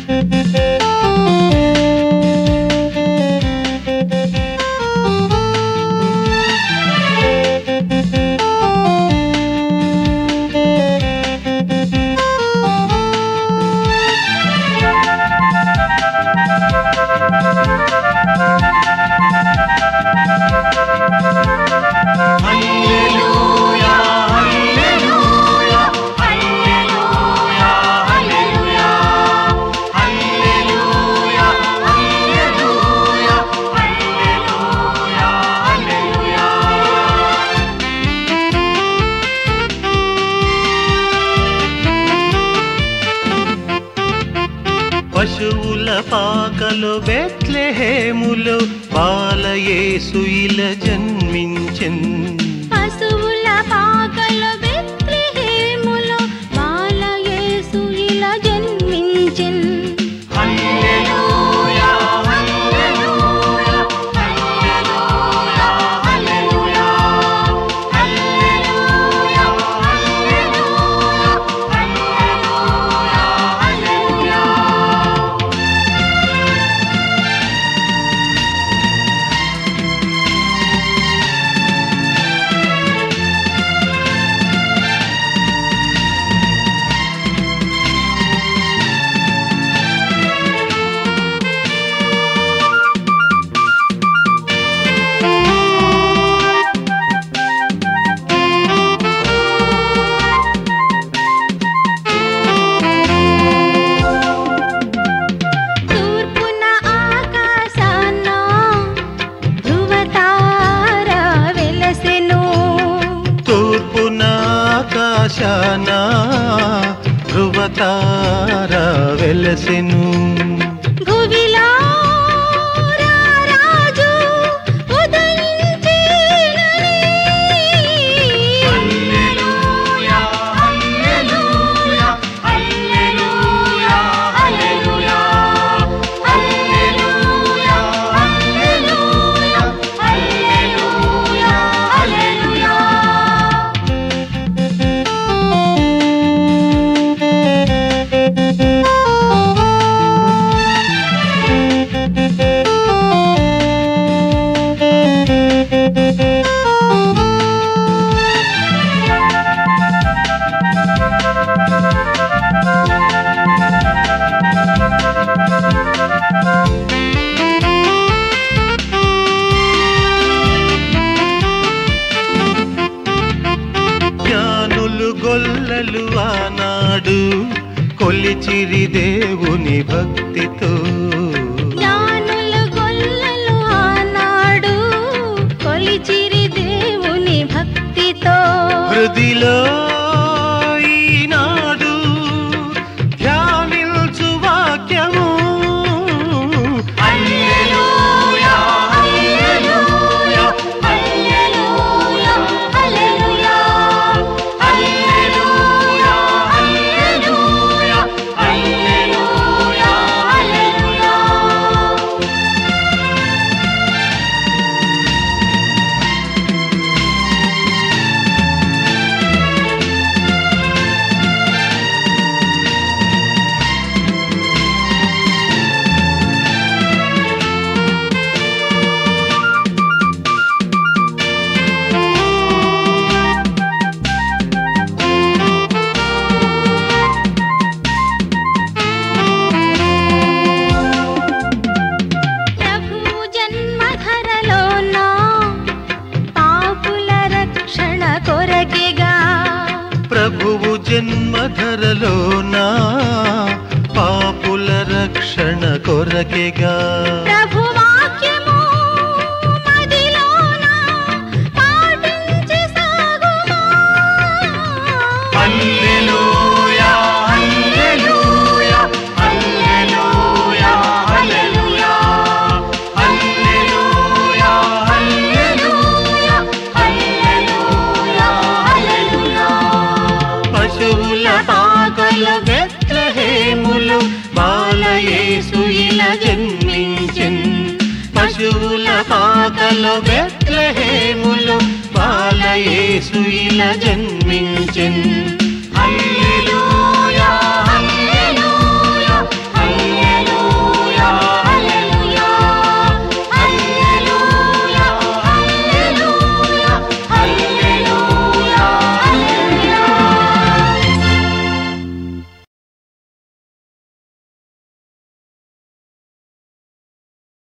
హల్లెలూయా హల్లెలూయా హల్లెలూయా హల్లెలూయా హల్లెలూయా హల్లెలూయా హల్లెలూయా హల్లెలూయా పశువుల పాకలు బెత్లెహేములో బాలయేసు ఇలా జన్మించెన్ పశువుల పాకలో బెత్లెహేములో బాలయేసు ఇలా జన్మించెన్ హల్లెలూయా హల్లెలూయా హల్లెలూయా హల్లెలూయా హల్లెలూయా హల్లెలూయా హల్లెలూయా హల్లెలూయా తూర్పున ఆకాశాన ధృవతార వెలసెను తూర్పున ఆకాశాన ధృవతార వెలసెను భువిలో రారాజు ఉదయించేనని. హల్లెలూయా హల్లెలూయా హల్లెలూయా హల్లెలూయా హల్లెలూయా హల్లెలూయా హల్లెలూయా హల్లెలూయా జ్ఞానులు గొల్లలు ఆనాడు కొలిచిరి దేవుని భక్తితో జ్ఞానులు గొల్లలు ఆనాడు కొలిచిరి దేవుని భక్తితో హృదిలో ఈనాడు ధ్యానిల్చు వాక్యము హల్లెలూయా హల్లెలూయా హల్లెలూయా హల్లెలూయా హల్లెలూయా హల్లెలూయా హల్లెలూయా హల్లెలూయా ప్రభు జన్మధరలోన పాపుల రక్షణ కొరకెగా ప్రభువు జన్మధరలోన పాపుల రక్షణ కొరకెగా ప్రభు వాక్యము మదిలోన పాటించి సాగుమా హల్లెలూయా హల్లెలూయా హల్లెలూయా హల్లెలూయా హల్లెలూయా హల్లెలూయా హల్లెలూయా హల్లెలూయా పశువుల పాకల బెత్లహేములు బాలయేసు ఇలా జన్మించెన్ పశువుల పాకల బెత్లహేములు బాలయేసు ఇలా జన్మించెన్ హల్లెలూయా